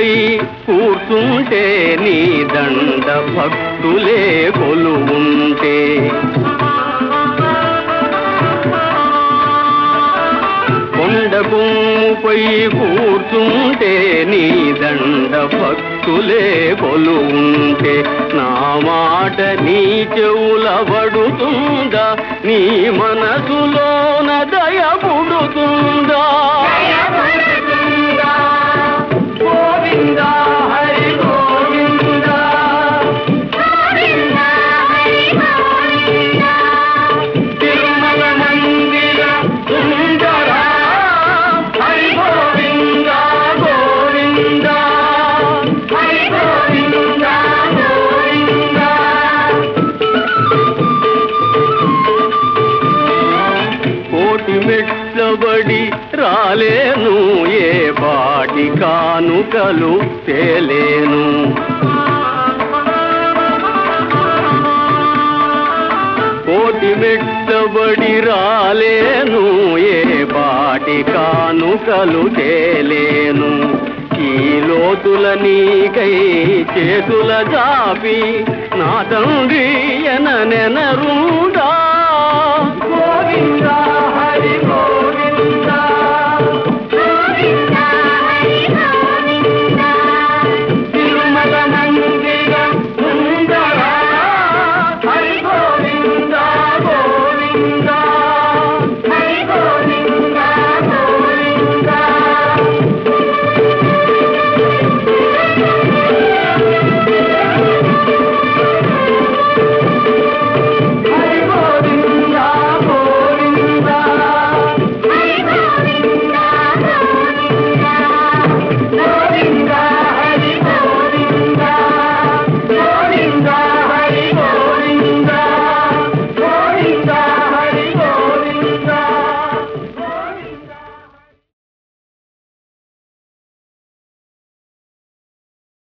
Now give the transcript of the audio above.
పై కూర్చుంటే నీ దండ భక్తులే కొలువుంటే కొండ కొమ్ముపై కూర్చుంటే నీ దండ భక్తులే కొలువుంటే నా మాట నీ చెవుల పడుతుందా నీ మనసులోన దయ పుడుతుందా గోవిందా హరి గోవిందా తిరుమల మందిర సుందరా హరి గోవిందా గోవిందా హరి గోవిందా గోవిందా కోటి మెట్లబడి రాలేను ఏ బాటి కానుకలు తేలేను కోటి మెట్లబడి రాలేను ఏ బాటి కానుకలు తేలేను ఈ లోతుల నీకై చేతుల జాపి నా తండ్రి ఎన నెనరుడా గోవిందా